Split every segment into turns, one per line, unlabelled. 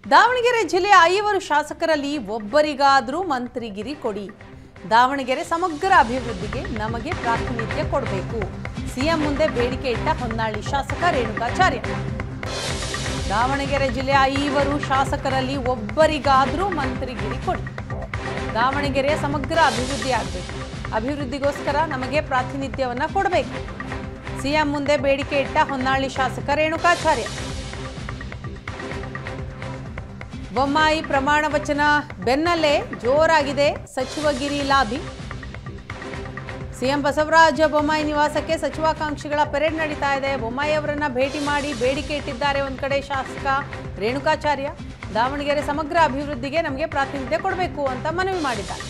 ದಾವಣಗೆರೆ ಜಿಲ್ಲೆಯ ಐವರು ಶಾಸಕರಲ್ಲಿ ಒಬ್ಬರಿಗಾದರೂ ಮಂತ್ರಿಗಿರಿ ಕೊಡಿ ದಾವಣಗೆರೆ ಸಮಗ್ರ ಅಭಿವೃದ್ಧಿಗೆ ನಮಗೆ ಪ್ರಾತಿನಿಧ್ಯ ಕೊಡಬೇಕು ಸಿಎಂ ಮುಂದೆ ಬೇಡಿಕೆ ಇಟ್ಟ ಹೊನ್ನಾಳಿ ಶಾಸಕ ರೇಣುಕಾಚಾರ್ಯ ದಾವಣಗೆರೆ ಜಿಲ್ಲೆಯ ಐವರು ಶಾಸಕರಲ್ಲಿ ಒಬ್ಬರಿಗಾದರೂ ಮಂತ್ರಿಗಿರಿ ಕೊಡಿ ದಾವಣಗೆರೆಯ ಸಮಗ್ರ ಅಭಿವೃದ್ಧಿ ಆಗಬೇಕು ಅಭಿವೃದ್ಧಿಗೋಸ್ಕರ ನಮಗೆ ಪ್ರಾತಿನಿಧ್ಯವನ್ನ ಕೊಡಬೇಕು ಸಿಎಂ ಮುಂದೆ ಬೇಡಿಕೆ ಇಟ್ಟ ಹೊನ್ನಾಳಿ ಶಾಸಕ ರೇಣುಕಾಚಾರ್ಯ ಬೊಮ್ಮಾಯಿ ಪ್ರಮಾಣ ವಚನ ಬೆನ್ನಲ್ಲೇ ಜೋರಾಗಿದೆ ಸಚಿವಗಿರಿ ಲಾಬಿ ಸಿಎಂ ಬಸವರಾಜ ಬೊಮ್ಮಾಯಿ ನಿವಾಸಕ್ಕೆ ಸಚಿವಾಕಾಂಕ್ಷಿಗಳ ಪೆರೇಡ್ ನಡೀತಾ ಇದೆ ಬೊಮ್ಮಾಯಿ ಅವರನ್ನ ಭೇಟಿ ಮಾಡಿ ಬೇಡಿಕೆ ಇಟ್ಟಿದ್ದಾರೆ ಒಂದ್ ಕಡೆ ಶಾಸಕ ರೇಣುಕಾಚಾರ್ಯ ದಾವಣಗೆರೆ ಸಮಗ್ರ ಅಭಿವೃದ್ಧಿಗೆ ನಮಗೆ ಪ್ರಾತಿನಿಧ್ಯ ಕೊಡಬೇಕು ಅಂತ ಮನವಿ ಮಾಡಿದ್ದಾರೆ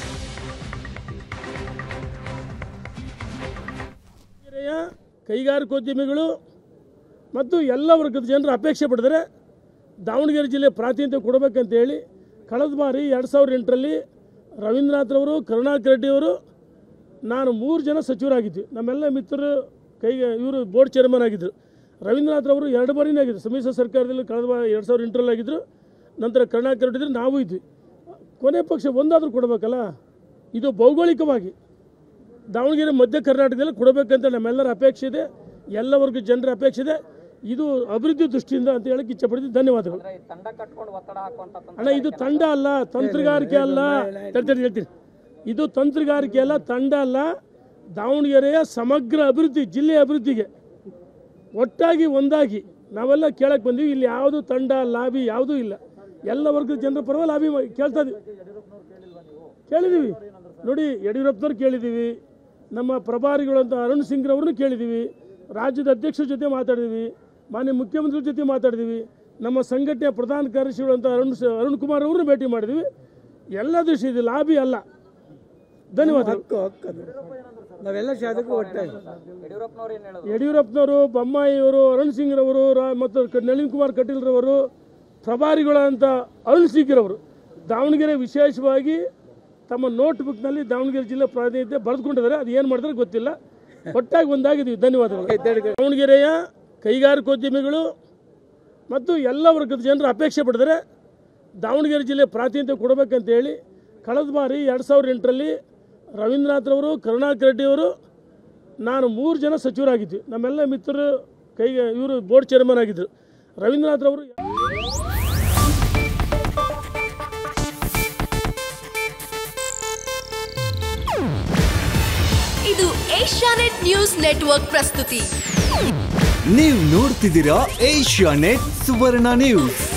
ದಾವಣಗೆರೆಯ ಕೈಗಾರಿಕೋದ್ಯಮಿಗಳು ಮತ್ತು ಎಲ್ಲ ವರ್ಗದ ಜನರು ಅಪೇಕ್ಷೆ ಪಡಿದರೆ ದಾವಣಗೆರೆ ಜಿಲ್ಲೆ ಪ್ರಾತಿನಿಧ್ಯ ಕೊಡಬೇಕಂತ ಹೇಳಿ ಕಳೆದ ಬಾರಿ ಎರಡು ಸಾವಿರದ ಎಂಟರಲ್ಲಿ ರವೀಂದ್ರನಾಥ್ರವರು ಕರುಣಾಕರ್ ರೆಡ್ಡಿಯವರು ನಾನು ಮೂರು ಜನ ಸಚಿವರಾಗಿದ್ವಿ ನಮ್ಮೆಲ್ಲ ಮಿತ್ರರು ಕೈಗೆ ಇವರು ಬೋರ್ಡ್ ಚೇರ್ಮನ್ ಆಗಿದ್ದರು ರವೀಂದ್ರನಾಥ್ರವರು ಎರಡು ಬಾರಿನೇ ಆಗಿದ್ದರು ಸಮ್ಮಿಶ್ರ ಸರ್ಕಾರದಲ್ಲಿ ಕಳೆದ ಬಾರಿ ಎರಡು ಸಾವಿರದ ಎಂಟರಲ್ಲಿ ಆಗಿದ್ದರು ನಂತರ ಕರುಣಾಕರ್ ರೆಡ್ಡಿ ಇದ್ರು, ನಾವು ಇದ್ವಿ ಕೊನೆ ಪಕ್ಷ ಒಂದಾದರೂ ಕೊಡಬೇಕಲ್ಲ ಇದು ಭೌಗೋಳಿಕವಾಗಿ ದಾವಣಗೆರೆ ಮಧ್ಯ ಕರ್ನಾಟಕದಲ್ಲಿ ಕೊಡಬೇಕಂತ ನಮ್ಮೆಲ್ಲರ ಅಪೇಕ್ಷೆ ಇದೆ ಎಲ್ಲ ವರ್ಗದ ಜನರ ಅಪೇಕ್ಷೆ ಇದೆ ಇದು ಅಭಿವೃದ್ಧಿ ದೃಷ್ಟಿಯಿಂದ ಅಂತ ಹೇಳಕ್ಕೆ ಇಚ್ಛೆಪಡ್ತೀನಿ ಧನ್ಯವಾದಗಳು
ತಂಡ ಕಟ್ಕೊಂಡು ಒತ್ತಡ ಹಾಕುವಂತ
ಅಣ್ಣ ಇದು ತಂಡ ಅಲ್ಲ ತಂತ್ರಗಾರಿಕೆ ಅಲ್ಲ ತಡ್ರಿ, ಹೇಳ್ತೀನಿ ಇದು ತಂತ್ರಗಾರಿಕೆ ಅಲ್ಲ ತಂಡ ಅಲ್ಲ ದಾವಣಗೆರೆಯ ಸಮಗ್ರ ಅಭಿವೃದ್ಧಿ ಜಿಲ್ಲೆಯ ಅಭಿವೃದ್ಧಿಗೆ ಒಟ್ಟಾಗಿ ಒಂದಾಗಿ ನಾವೆಲ್ಲ ಕೇಳಕ್ಕೆ ಬಂದೀವಿ ಇಲ್ಲಿ ಯಾವುದು ತಂಡ ಲಾಬಿ ಯಾವುದೂ ಇಲ್ಲ ಎಲ್ಲ ವರ್ಗದ ಜನರ ಪರವಾಗಿ ಲಾಬಿ ಮಾಡಿ- ಕೇಳ್ತಾ ಇದೀವಿ ಕೇಳಿದ್ದೀವಿ ನೋಡಿ ಯಡಿಯೂರಪ್ಪನವ್ರು ಕೇಳಿದ್ದೀವಿ ನಮ್ಮ ಪ್ರಭಾರಿಗಳು ಅಂತ ಅರುಣ್ ಸಿಂಗ್ರವ್ರನ್ನೂ ಕೇಳಿದ್ದೀವಿ ರಾಜ್ಯದ ಅಧ್ಯಕ್ಷರ ಜೊತೆ ಮಾತಾಡಿದ್ದೀವಿ ಮಾನ್ಯ ಮುಖ್ಯಮಂತ್ರಿ ಜೊತೆ ಮಾತಾಡಿದ್ದೀವಿ ನಮ್ಮ ಸಂಘಟನೆಯ ಪ್ರಧಾನ ಕಾರ್ಯದರ್ಶಿಗಳು ಅಂತ ಅರುಣ್ ಸ- ಅರುಣ್ ಕುಮಾರ್ ಅವ್ರನ್ನೂ ಭೇಟಿ ಮಾಡಿದ್ದೀವಿ ಎಲ್ಲ ದೃಷ್ಟಿ ಇದು ಲಾಬಿ ಅಲ್ಲ ಧನ್ಯವಾದಗಳು
ಹಕ್ಕು ಹಕ್ಕು ಅದು ನಾವೆಲ್ಲ ಶಾಸಕರು ಒಟ್ಟಾಗಿ
ಯಡಿಯೂರಪ್ಪನವ್ರು ಏನ್ ಹೇಳೋದು
ಯಡಿಯೂರಪ್ಪನವರು ಬೊಮ್ಮಾಯಿಯವರು ಅರುಣ್ ಸಿಂಗ್ರವರು ರಾ- ಮತ್ತು ಕ- ನಳಿನ್ ಕುಮಾರ್ ಕಟೀಲ್ರವರು ಪ್ರಭಾರಿಗಳಂತ ಅರುಣ್ ಸಿಂಗ್ರವರು ದಾವಣಗೆರೆ ವಿಶೇಷವಾಗಿ ತಮ್ಮ ನೋಟ್ ಬುಕ್ನಲ್ಲಿ ದಾವಣಗೆರೆ ಜಿಲ್ಲೆ ಪ್ರಾತಿನಿಧ್ಯ ಬರೆದುಕೊಂಡಿದ್ದಾರೆ ಅದು ಏನು ಮಾಡಿದ್ರೆ ಗೊತ್ತಿಲ್ಲ ಒಟ್ಟಾಗಿ ಒಂದಾಗಿದ್ದೀವಿ ಧನ್ಯವಾದಗಳು ದಾವಣಗೆರೆಯ ಕೈಗಾರಿಕೋದ್ಯಮಿಗಳು ಮತ್ತು ಎಲ್ಲ ವರ್ಗದ ಜನರು ಅಪೇಕ್ಷೆ ಪಡಿದರೆ ದಾವಣಗೆರೆ ಜಿಲ್ಲೆ ಪ್ರಾತಿನಿಧ್ಯ ಕೊಡಬೇಕಂತ ಹೇಳಿ ಕಳೆದ ಬಾರಿ ಎರಡು ಸಾವಿರದ ಎಂಟರಲ್ಲಿ ರವೀಂದ್ರನಾಥ್ರವರು ಕರುಣಾಕರ್ ರೆಡ್ಡಿಯವರು ನಾನು ಮೂರು ಜನ ಸಚಿವರಾಗಿದ್ವಿ ನಮ್ಮೆಲ್ಲ ಮಿತ್ರರು ಕೈಗೆ ಇವರು ಬೋರ್ಡ್ ಚೇರ್ಮನ್ ಆಗಿದ್ದರು ರವೀಂದ್ರನಾಥ್ರವರು
ಇದು ಏಷ್ಯಾನೆಟ್ ನ್ಯೂಸ್ ನೆಟ್ವರ್ಕ್ ಪ್ರಸ್ತುತಿ
ನೀವು ನೋಡ್ತಿದ್ದೀರಾ ಏಷ್ಯಾ ನೆಟ್ ಸುವರ್ಣ ನ್ಯೂಸ್